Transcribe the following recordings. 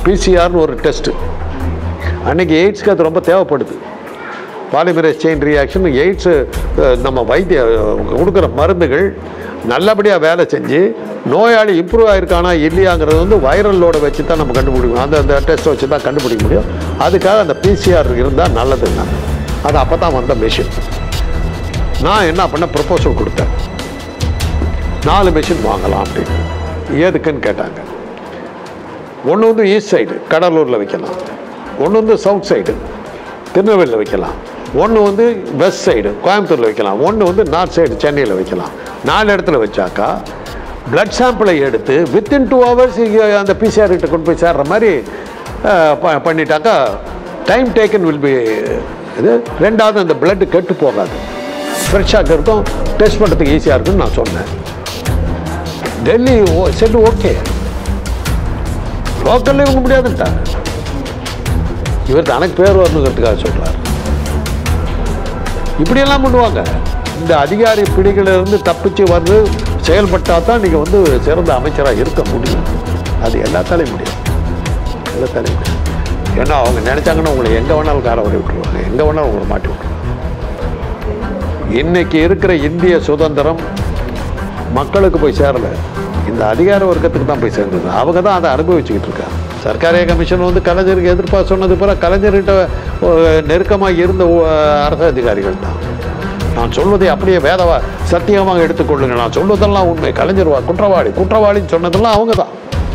பிசிஆர்னு ஒரு டெஸ்ட்டு அன்னைக்கு எய்ட்ஸ்க்கு அது ரொம்ப தேவைப்படுது பாலிமரேஸ் செயின் ரியாக்ஷன் எய்ட்ஸு நம்ம வைத்திய கொடுக்குற மருந்துகள் நல்லபடியாக வேலை செஞ்சு நோயாளி இம்ப்ரூவ் ஆயிருக்கானா இல்லையாங்கிறது வந்து வைரல் லோடை வச்சு தான் நம்ம கண்டுபிடிக்கணும் அந்த அந்த டெஸ்ட்டை வச்சு தான் கண்டுபிடிக்க முடியும் அதுக்காக அந்த பிசிஆர் இருந்தால் நல்லதுங்க அது அப்போ தான் வந்த மிஷின் நான் என்ன பண்ண ப்ரப்போசல் கொடுத்தேன் நாலு மிஷின் வாங்கலாம் அப்படின்னு எதுக்குன்னு கேட்டாங்க ஒன்று வந்து ஈஸ்ட் சைடு கடலூரில் வைக்கலாம் ஒன்று வந்து சவுத் சைடு திருநெல்வேலியில் வைக்கலாம் ஒன்று வந்து வெஸ்ட் சைடு கோயம்புத்தூரில் வைக்கலாம் ஒன்று வந்து நார்த் சைடு சென்னையில் வைக்கலாம் நாலு இடத்துல வச்சாக்கா பிளட் சாம்பிளை எடுத்து வித்தின் டூ ஹவர்ஸ் அந்த பிசிஆர் கிட்ட கொண்டு போய் சேர்ற மாதிரி அஹ், ப- பண்ணிட்டாக்கா டைம் டேக்கன் வில் பி இது ரெண்டாவது அந்த blood கெட்டு போகாது ஃப்ரெஷ்ஷாக இருக்கும் டெஸ்ட் பண்ணுறதுக்கு ஈஸியாக இருக்குன்னு நான் சொன்னேன் டெல்லி செட்டு ஓகே லோக்கல்ல இவங்க முடியாதுன்ட்டாங்க இவர் தனக்கு பேர் வரணுங்கிறதுக்காக சொல்றாரு இப்படியெல்லாம் பண்ணுவாங்க இந்த அதிகாரி பிடிகளிலிருந்து தப்பிச்சு வந்து செயல்பட்டால் தான் நீங்கள் வந்து சிறந்த அமைச்சராக இருக்க முடியும் அது எல்லாத்தாலையும் முடியும் எல்லாத்தாலையும் முடியும் ஏன்னா அவங்க நினைச்சாங்கன்னா உங்களை எங்கே வேணாலும் காரை வரை விட்டுருவாங்க எங்கே வேணாலும் உங்களை மாட்டி விட்டுருவாங்க இன்னைக்கு இருக்கிற இந்திய சுதந்திரம் மக்களுக்கு போய் சேரல இந்த அதிகார வர்க்கத்துக்கு தான் போய் சேர்ந்தது அவங்க தான் அதை அனுபவிச்சுக்கிட்டு இருக்காங்க சர்க்காரிய கமிஷன் வந்து கலைஞருக்கு எதிர்ப்பா சொன்னது பிற கலைஞர்கிட்ட நெருக்கமாக இருந்த அஹ், அரசு அதிகாரிகள் தான் நான் சொல்வதை அப்படியே வேதவா சத்தியமாக எடுத்துக்கொள்ளுங்க நான் சொல்வதெல்லாம் உண்மை கலைஞர் வா- குற்றவாளி குற்றவாளின்னு சொன்னதெல்லாம் அவங்க தான்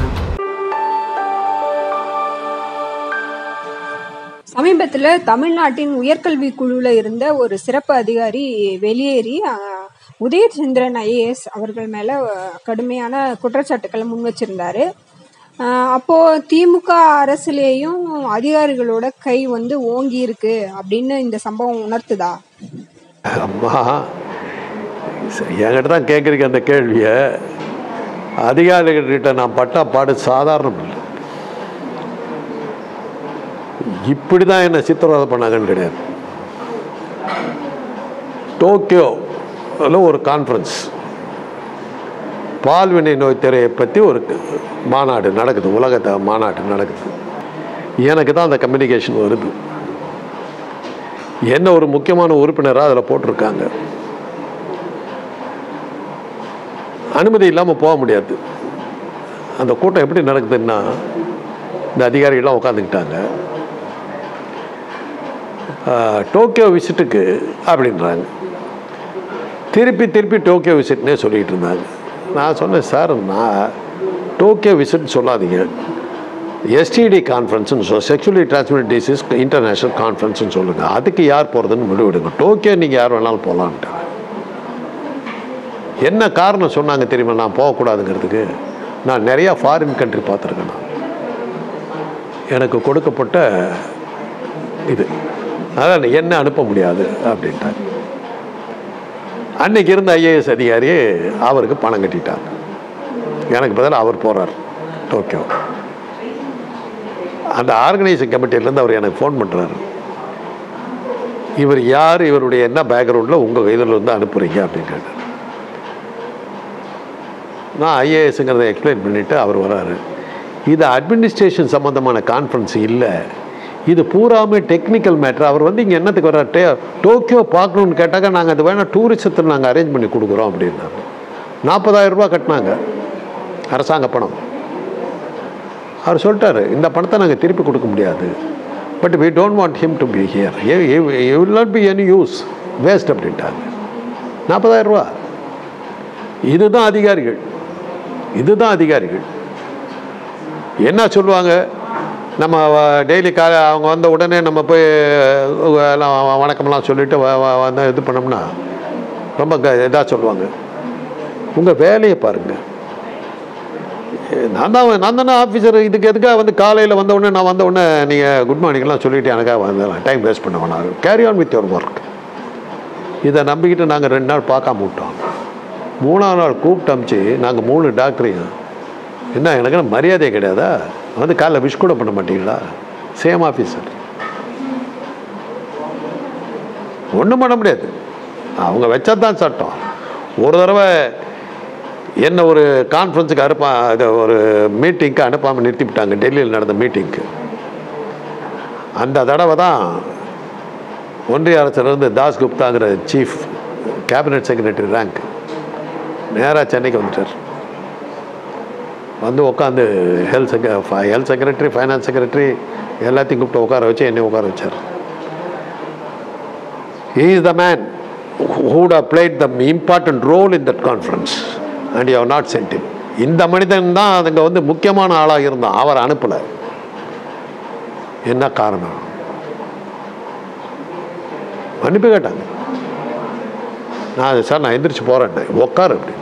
சமீபத்தில் தமிழ்நாட்டின் உயர்கல்வி குழுவில் இருந்த ஒரு சிறப்பு அதிகாரி வெளியேறி அஹ், உதயச்சந்திரன் ஐஏஎஸ் அவர்கள் மேலே கடுமையான குற்றச்சாட்டுக்களை முன் வச்சிருந்தாரு அஹ், அப்போ திமுக அரசுலேயும் அதிகாரிகளோட கை வந்து ஓங்கி இருக்கு அப்படின்னு இந்த சம்பவம் உணர்த்துதா அம்மா சரி, என்கிட்ட தான் கேட்குறீங்க அந்த கேள்வியை அதிகாரிகள்கிட்ட நான் பட்டா பாடு சாதாரணம் இல்லை இப்படி தான் என்னை சித்திரவதை பண்ணாங்கன்னு கிடையாது டோக்கியோவில் ஒரு கான்ஃபரன்ஸ் பால்வினை நோய் திரையை பற்றி ஒரு மாநாடு நடக்குது உலகத்தை மாநாடு நடக்குது எனக்கு தான் அந்த கம்யூனிகேஷன் வருது என்ன ஒரு முக்கியமான உறுப்பினராக அதில் போட்டிருக்காங்க அனுமதி இல்லாமல் போக முடியாது அந்த கூட்டம் எப்படி நடக்குதுன்னா இந்த அதிகாரிகள்லாம் உட்காந்துக்கிட்டாங்க டோக்கியோ விசிட்டுக்கு அப்படின்றாங்க திருப்பி திருப்பி டோக்கியோ விசிட்னே சொல்லிகிட்டு இருந்தாங்க நான் சொன்னேன் சார் நான் டோக்கியோ விசிட் சொல்லாதீங்க எஸ்டிடி கான்ஃபரன்ஸ்னு சொல் செக்ஷுவலி டிரான்ஸ்மிட் டிசீஸ் இன்டர்நேஷ்னல் கான்ஃபரன்ஸ்னு சொல்லுங்கள் அதுக்கு யார் போகிறதுன்னு முடிவெடுங்க டோக்கியோ நீங்கள் யார் வேணாலும் போகலான்ட்டாங்க என்ன காரணம் சொன்னாங்க தெரியுமா நான் போகக்கூடாதுங்கிறதுக்கு நான் நிறையா ஃபாரின் கண்ட்ரி பார்த்துருக்கேன் நான் எனக்கு கொடுக்கப்பட்ட இது அதான் என்ன அனுப்ப முடியாது அப்படின்ட்டாங்க அன்னைக்கு இருந்த ஐஏஎஸ் அதிகாரி அவருக்கு பணம் கட்டிட்டாங்க எனக்கு பதிலாக அவர் போகிறார் டோக்கியோ அந்த ஆர்கனைசிங் கமிட்டியிலேருந்து அவர் எனக்கு ஃபோன் பண்ணுறாரு இவர் யார் இவருடைய என்ன பேக்ரவுண்டில் உங்கள் இதில் வந்து அனுப்புகிறீங்க அப்படின்னு கேட்டார் நான் ஐஏஎஸ்ங்கிறத எக்ஸ்பிளைன் பண்ணிவிட்டு அவர் வராரு இது அட்மினிஸ்ட்ரேஷன் சம்மந்தமான கான்ஃபரன்ஸ் இல்லை இது பூராமே டெக்னிக்கல் மேட்ரு அவர் வந்து இங்கே என்னத்துக்கு வர்றார் டே டோக்கியோ பார்க்கணுன்னு கேட்டாக்க நாங்கள் அது வேணால் டூரிசத்தில் நாங்கள் அரேஞ்ச் பண்ணி கொடுக்குறோம் அப்படின்னாங்க நாற்பதாயிரம் ரூபாய் கட்டினாங்க அரசாங்க பணம் அவர் சொல்லிட்டாரு இந்த பணத்தை நாங்கள் திருப்பி கொடுக்க முடியாது but we don't want him to be here he will not be any use waste அப்படின்ட்டாங்க நாற்பதாயிரம் ரூபா இதுதான் அதிகாரிகள் இதுதான் அதிகாரிகள் என்ன சொல்லுவாங்க நம்ம டெய்லி காலை அவங்க வந்த உடனே நம்ம போய் அஹ், எல்லாம் வணக்கம்லாம் சொல்லிட்டு வ- வ- வந்து இது பண்ணோம்னா ரொம்ப இதாக சொல்லுவாங்க உங்கள் வேலையை பாருங்கள் நான் தான் நான் தானே ஆஃபீஸர் இதுக்கு எதுக்காக வந்து காலையில் வந்த உடனே நான் வந்த உடனே நீங்கள் குட் மார்னிங்லாம் சொல்லிட்டு எனக்காக வந்து டைம் வேஸ்ட் பண்ண வேணாம் carry on with your work இதை நம்பிக்கிட்டு நாங்கள் ரெண்டு நாள் பார்க்காம விட்டோம் மூணாவது நாள் கூப்பிட்டு அமிச்சு நாங்கள் மூணு டாக்டரையும் என்ன எனக்கு என்ன மரியாதையே கிடையாதா வந்து காலைல விஷ் கூட பண்ண மாட்டீங்களா சேம் ஆஃபீஸர் ஒன்றும் பண்ண முடியாது அவங்க வச்சா தான் சட்டம் ஒரு தடவை என்ன ஒரு கான்ஃபரன்ஸுக்கு அனுப்பா இது ஒரு மீட்டிங்க்கு அனுப்பாமல் நிறுத்திவிட்டாங்க டெல்லியில் நடந்த மீட்டிங்க்கு அந்த தடவை தான் ஒன்றிய அரசிலிருந்து தாஸ் குப்தாங்கிற சீஃப் கேபினட் செக்ரட்டரி ரேங்க் நேராக சென்னைக்கு வந்துட்டார் வந்து உட்காந்து health secretary health secretary finance secretary எல்லாத்தையும் கூப்பிட்டு உட்கார வச்சு என்னை உட்கார வச்சார் he is the man who would have played the important role in that conference and you have not sent him இந்த மனிதன் தான் அதுங்க வந்து முக்கியமான ஆளாக இருந்தான் அவர் அனுப்பலை என்ன காரணம் அனுப்பி கேட்டாங்க நான் சார் நான் எந்திரிச்சு போகிறேன் உட்காரு அப்படி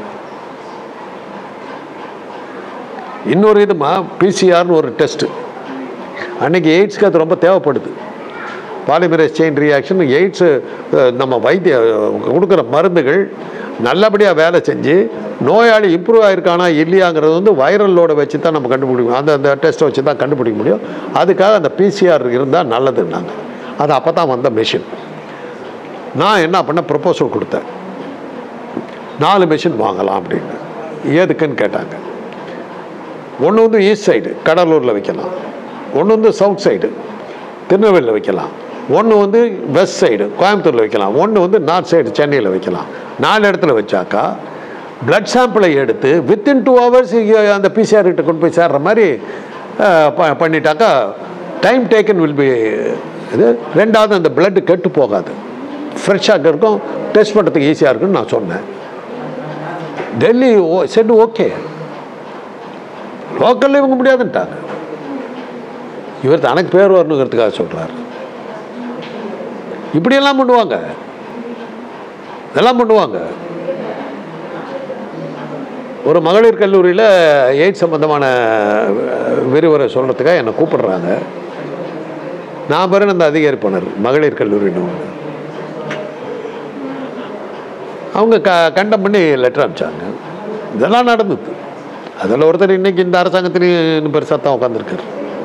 இன்னொரு இதுமா பிசிஆர்னு ஒரு டெஸ்ட்டு அன்னைக்கு எய்ட்ஸ்க்கு அது ரொம்ப தேவைப்படுது பாலிமரேஸ் செயின் ரியாக்ஷன் எய்ட்ஸு நம்ம வைத்திய கொடுக்குற மருந்துகள் நல்லபடியாக வேலை செஞ்சு நோயாளி இம்ப்ரூவ் ஆயிருக்கானா இல்லையாங்கிறது வந்து வைரல் லோடை வச்சு தான் நம்ம கண்டுபிடிக்க அந்த அந்த டெஸ்ட்டை வச்சு தான் கண்டுபிடிக்க முடியும் அதுக்காக அந்த பிசிஆர் இருந்தால் நல்லதுன்னாங்க அது அப்போ தான் வந்த மிஷின் நான் என்ன பண்ண ப்ரப்போசல் கொடுத்தேன் நாலு மிஷின் வாங்கலாம் அப்படின்னு எதுக்குன்னு கேட்டாங்க ஒன்று வந்து ஈஸ்ட் சைடு கடலூரில் வைக்கலாம் ஒன்று வந்து சவுத் சைடு திருநெல்வேலியில் வைக்கலாம் ஒன்று வந்து வெஸ்ட் சைடு கோயம்புத்தூரில் வைக்கலாம் ஒன்று வந்து நார்த் சைடு சென்னையில் வைக்கலாம் நாலு இடத்துல வச்சாக்கா பிளட் சாம்பிளை எடுத்து வித்தின் டூ ஹவர்ஸ் அந்த பிசிஆர் கிட்ட கொண்டு போய் சேர்ற மாதிரி அஹ், ப- பண்ணிட்டாக்கா டைம் டேக்கன் வில் பி இது ரெண்டாவது அந்த blood கெட்டு போகாது ஃப்ரெஷ்ஷாக இருக்கும் டெஸ்ட் பண்ணுறதுக்கு ஈஸியாக இருக்குன்னு நான் சொன்னேன் டெல்லி ஓ செட் ஓகே லோக்கலில் இவங்க முடியாதுன்ட்டாங்க இவர் தனக்கு பேர் வரணுங்கிறதுக்காக சொல்கிறார் இப்படியெல்லாம் பண்ணுவாங்க இதெல்லாம் பண்ணுவாங்க ஒரு மகளிர் கல்லூரியில் எய்ட்ஸ் சம்பந்தமான அஹ், விரிவுரை சொல்கிறதுக்காக என்னை கூப்பிடுறாங்க நான் பிறகு அந்த அதிகாரி போனார் மகளிர் கல்லூரின்னு ஒன்று அவங்க க கண்டம் பண்ணி லெட்டர் அனுப்பிச்சாங்க இதெல்லாம் நடந்தது அதில் ஒருத்தர் இன்னைக்கு இந்த அரசாங்கத்திலையும் பெருசாக தான் உட்காந்துருக்காரு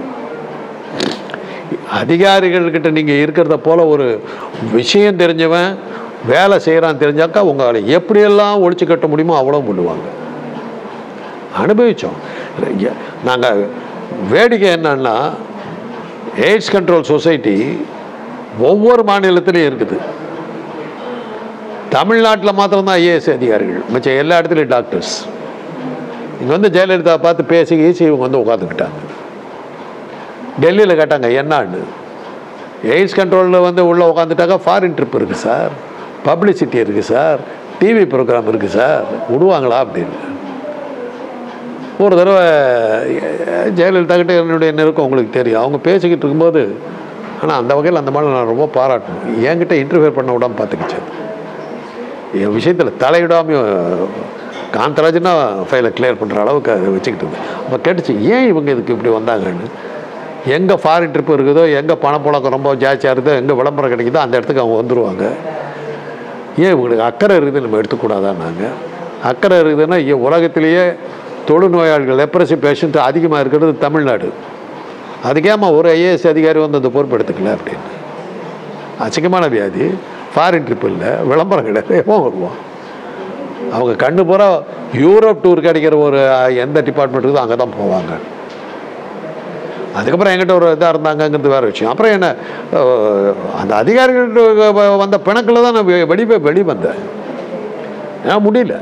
அதிகாரிகள்கிட்ட நீங்கள் இருக்கிறத போல ஒரு விஷயம் தெரிஞ்சவன் வேலை செய்கிறான் தெரிஞ்சாக்கா உங்களை எப்படியெல்லாம் ஒழிச்சு கட்ட முடியுமோ அவ்வளோ பண்ணுவாங்க அனுபவித்தோம் நாங்கள் வேடிக்கை என்னன்னா எய்ட்ஸ் கண்ட்ரோல் சொசைட்டி ஒவ்வொரு மாநிலத்திலையும் இருக்குது தமிழ்நாட்டில் மாத்திரம்தான் ஐஏஎஸ் அதிகாரிகள் மிச்சம் எல்லா இடத்துலையும் டாக்டர்ஸ் இங்கே வந்து ஜெயலலிதா பார்த்து பேசி கீசி இவங்க வந்து உட்காந்துக்கிட்டாங்க டெல்லியில் கேட்டாங்க என்னான்னு எய்ட்ஸ் கண்ட்ரோலில் வந்து உள்ளே உட்காந்துட்டாக்கா ஃபாரின் ட்ரிப் இருக்குது சார் பப்ளிசிட்டி இருக்குது சார் டிவி ப்ரோக்ராம் இருக்குது சார் விடுவாங்களா அப்படின்னு ஒரு தடவை அஹ், ஜெயலலிதா கிட்ட என்னுடைய நெருக்கம் உங்களுக்கு தெரியும் அவங்க பேசிக்கிட்டு இருக்கும்போது ஆனால் அந்த வகையில் அந்த மாதிரி நான் ரொம்ப பாராட்டணும் என்கிட்ட இன்டர்ஃபியர் பண்ண விடாமல் பார்த்துக்கிச்சு என் விஷயத்தில் தலையிடாமையும் காந்தராஜனா ஃபைலை கிளியர் பண்ணுற அளவுக்கு அதை வச்சுக்கிட்டு இருந்தேன் அப்போ கேட்டுச்சு ஏன் இவங்க இதுக்கு இப்படி வந்தாங்கன்னு எங்கே ஃபாரின் ட்ரிப் இருக்குதோ எங்கே பணப்புழக்கம் ரொம்ப ஜாஸ்தியாக இருக்குதோ எங்கே விளம்பரம் கிடைக்குதோ அந்த இடத்துக்கு அவங்க வந்துடுவாங்க ஏன் இவங்களுக்கு அக்கறை இருக்குது நம்ம எடுத்துக்கூடாதா நாங்கள் அக்கறை இருக்குதுன்னா இ- உலகத்திலேயே தொழுநோயாளிகள் லெப்ரசி பேஷண்ட் அதிகமாக இருக்கிறது தமிழ்நாடு அதுக்கேமா ஒரு ஐஏஎஸ் அதிகாரி வந்து அந்த பொறுப்பு எடுத்துக்கல அப்படின்னு அசிங்கமான வியாதி ஃபாரின் ட்ரிப் இல்லை விளம்பரம் கிடையாது எவன் வருவான் அவங்க கண்ணு பூரா யூரோப் டூர் கிடைக்கிற ஒரு அஹ், எந்த டிபார்ட்மெண்ட் இருக்குதோ அங்கே தான் போவாங்க அதுக்கப்புறம் என்கிட்ட ஒரு இதாக இருந்தாங்கங்கிறது வேறு விஷயம் அப்புறம் என்ன அஹ், அந்த அதிகாரிகள்ட்ட வ- வந்த பிணக்கில் தான் நான் வெ- வெளியே வெளி வந்தேன் ஏன் முடியல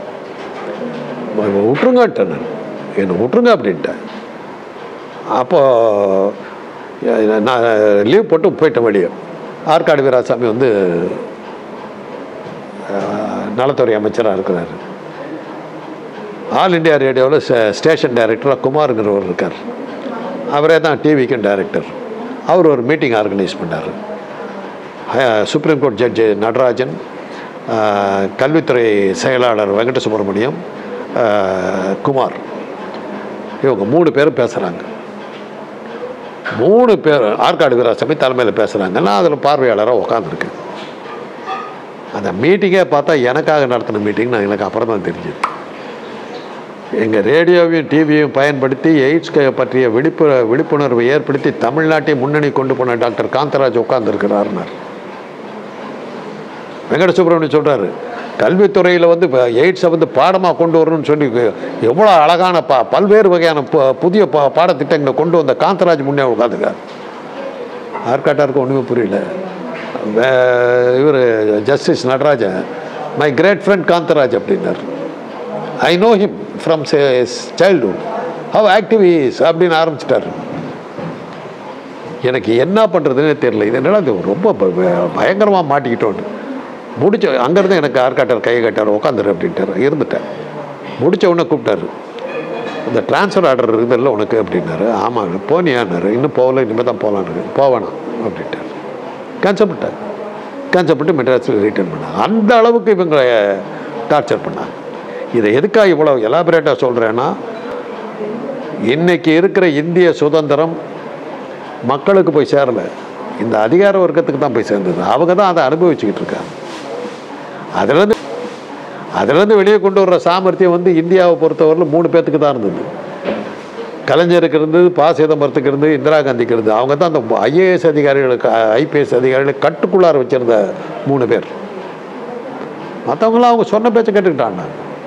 வ- விட்டுருங்கட்டேன் நான் என்னை விட்டுருங்க அப்படின்ட்டேன் அப்போ அஹ், நான் லீவ் போட்டு போயிட்டேன் வெளியே ஆற்காடு வீராசாமி வந்து அஹ், நலத்துறை அமைச்சராக இருக்கிறாரு ஆல் இண்டியா ரேடியோவில் ஸ்டேஷன் டைரக்டராக குமாருங்கிறவர் இருக்கார் அவரே தான் டிவிக்கும் டைரக்டர் அவர் ஒரு மீட்டிங் ஆர்கனைஸ் பண்ணார் சுப்ரீம் கோர்ட் ஜட்ஜு நடராஜன் அஹ், கல்வித்துறை செயலாளர் வெங்கட சுப்பிரமணியம் அஹ், குமார் இவங்க மூணு பேரும் பேசுகிறாங்க மூணு பேர் ஆற்காடு வீராசாமி தலைமையில் பேசுகிறாங்க நான் அதில் பார்வையாளராக உட்காந்துருக்கேன் அந்த மீட்டிங்கே பார்த்தா எனக்காக நடத்தின மீட்டிங் நான் எனக்கு அப்புறம் தான் தெரிஞ்சுது எங்கள் ரேடியோவையும் டிவியையும் பயன்படுத்தி எய்ட்ஸ் க- பற்றிய விழிப்பு விழிப்புணர்வை ஏற்படுத்தி தமிழ்நாட்டை முன்னணி கொண்டு போன டாக்டர் காந்தராஜ் உட்கார்ந்துருக்கிறாருனார் வெங்கட சுப்பிரமணியம் சொல்கிறாரு கல்வித்துறையில் வந்து இப்போ எய்ட்ஸை வந்து பாடமாக கொண்டு வரணும்னு சொல்லி எவ்வளோ அழகான ப பல்வேறு வகையான பு- புதிய பா பாடத்திட்டங்களை கொண்டு வந்த காந்தராஜ் முன்னே உட்காந்துருக்கார் ஆர்காட்டாருக்கு ஒன்றுமே புரியல இவர் justice Natarajan my great friend Kantharaj அப்படின்னார் I know him from childhood how active is அப்படின்னு ஆரம்பிச்சிட்டார் எனக்கு என்ன பண்ணுறதுன்னே தெரியல இது என்னடா இது ரொம்ப பயங்கரமாக மாட்டிக்கிட்டோன்னு முடிச்ச அங்கேருந்து எனக்கு ஆர்காட்டார் கை கட்டார் உட்காந்துரு அப்படின்ட்டார் இருந்துட்டேன் முடிச்ச உடனே கூப்பிட்டாரு இந்த ட்ரான்ஸ்ஃபர் ஆர்டர் இருக்குதுல்ல உனக்கு அப்படின்னாரு ஆமாம் போனியான்னாரு இன்னும் போகல இனிமேல் தான் போகலான்னு போவேணாம் அப்படின்ட்டார் கேன்சல் பண்ணிட்டார் கேன்சல் பண்ணிட்டு மெட்ராஸில் ரிட்டர்ன் பண்ணாங்க அந்த அளவுக்கு இவங்களை டார்ச்சர் பண்ணாங்க இதை எதுக்காக இவ்வளோ எலாபரேட்டாக சொல்கிறேன்னா இன்னைக்கு இருக்கிற இந்திய சுதந்திரம் மக்களுக்கு போய் சேரலை இந்த அதிகார வர்க்கத்துக்கு தான் போய் சேர்ந்தது அவங்க தான் அதை அனுபவிச்சுக்கிட்டு இருக்காங்க அதுலேருந்து அதுலேருந்து வெளியே கொண்டு வர்ற சாமர்த்தியம் வந்து இந்தியாவை பொறுத்தவரையில் மூணு பேர்த்துக்கு தான் இருந்தது கலைஞருக்கு இருந்தது ப சிதம்பரத்துக்கு இருந்து இந்திரா காந்திக்கு இருந்து அவங்க தான் அந்த ஐஏஎஸ் அதிகாரிகளுக்கு ஐபிஎஸ் அதிகாரிகளை கட்டுக்குள்ளார வச்சிருந்த மூணு பேர் மற்றவங்களாம் அவங்க சொன்ன பேச்சை கேட்டுக்கிட்டாங்க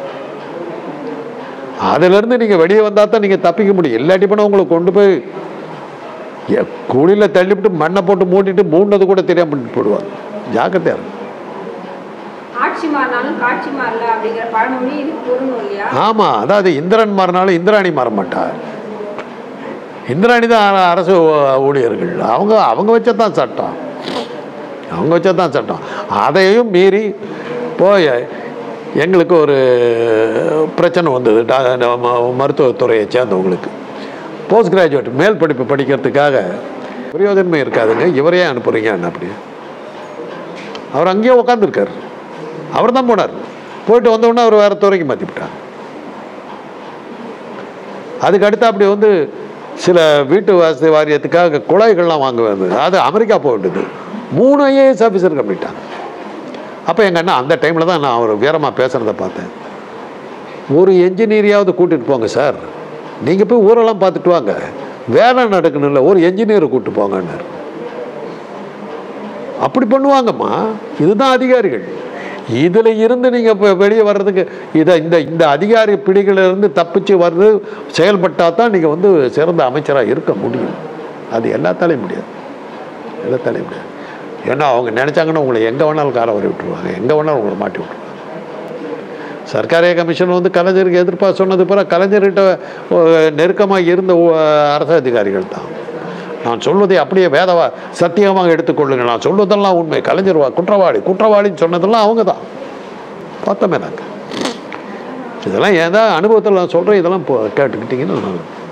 அதிலிருந்து நீங்கள் வெளியே வந்தால் தான் நீங்கள் தப்பிக்க முடியும் இல்லாட்டி போனால் உங்களை கொண்டு போய் எ- குழியில் தள்ளிவிட்டு மண்ணை போட்டு மூடிட்டு மூடினது கூட தெரியாம பண்ணிட்டு போடுவாங்க ஜாக்கிரதையாக இருக்கும் ஆட்சி மாறினாலும் காட்சி மாறல அப்படிங்கிற பழமொழி இதுக்கு பொருந்தும் இல்லையா ஆமாம் அதாவது இந்திரன் மாறினாலும் இந்திராணி மாற மாட்டார் இந்திராணி தான் அர- அரசு ஊ- ஊழியர்கள் அவங்க அவங்க வச்சது தான் சட்டம் அவங்க வச்சது தான் சட்டம் அதையும் மீறி போய் எங்களுக்கு ஒரு பிரச்சனை வந்தது டா- நம்ம மருத்துவத்துறையை சேர்ந்தவங்களுக்கு போஸ்ட் கிராஜுவேட் மேல் படிப்பு படிக்கிறதுக்காக பிரயோஜனமே இருக்காதுங்க இவரையே அனுப்புறீங்க என்ன அப்படி அவர் அங்கேயே உட்காந்துருக்கார் அவர் தான் போனார் போயிட்டு வந்த உடனே அவர் வேறு துறைக்கு மாற்றி விட்டார் அதுக்கு அடுத்து அப்படி வந்து சில வீட்டு வசதி வாரியத்துக்காக குழாய்கள்லாம் வாங்க வந்தது அது அமெரிக்கா போக வேண்டியது மூணு ஐஏஎஸ் ஆஃபீஸர் கம்மிட்டாங்க அப்போ எங்கள் அண்ணா அந்த டைமில் தான் நான் அவர் வீரமாக பேசுகிறத பார்த்தேன் ஒரு என்ஜினியரையாவது கூட்டிகிட்டு போங்க சார் நீங்கள் போய் ஊரெல்லாம் பார்த்துட்டு வாங்க வேலை நடக்கணும்ல ஒரு என்ஜினியரை கூப்பிட்டு போங்கன்னாரு அப்படி பண்ணுவாங்கம்மா இதுதான் அதிகாரிகள் இதில் இருந்து நீங்கள் இப்போ வெளியே வர்றதுக்கு இதை இந்த இந்த அதிகாரி பிடிகளிலிருந்து தப்பிச்சு வர்றது செயல்பட்டால் தான் நீங்கள் வந்து சிறந்த அமைச்சராக இருக்க முடியும் அது எல்லாத்தாலையும் முடியாது எல்லாத்தாலையும் முடியாது ஏன்னா அவங்க நினச்சாங்கன்னா உங்களை எங்கே வேணாலும் காரை வர விட்டுருவாங்க எங்கே வேணாலும் உங்களை மாட்டி விட்டுருவாங்க சர்க்காரிய கமிஷன் வந்து கலைஞருக்கு எதிர்ப்பாக சொன்னது பிறகு கலைஞர்கிட்ட நெருக்கமாக இருந்த ஒ- அரசு அதிகாரிகள் தான் நான் சொல்வதை அப்படியே வேதவா சத்தியமாக எடுத்துக்கொள்ளுங்க நான் சொல்வதெல்லாம் உண்மை கலைஞர் வா- குற்றவாளி குற்றவாளின்னு சொன்னதெல்லாம் அவங்க தான் பார்த்தோமே நாங்கள் இதெல்லாம் ஏதா அனுபவத்தில் நான் சொல்கிறேன் இதெல்லாம் இப்போ கேட்டுக்கிட்டிங்கன்னா நான்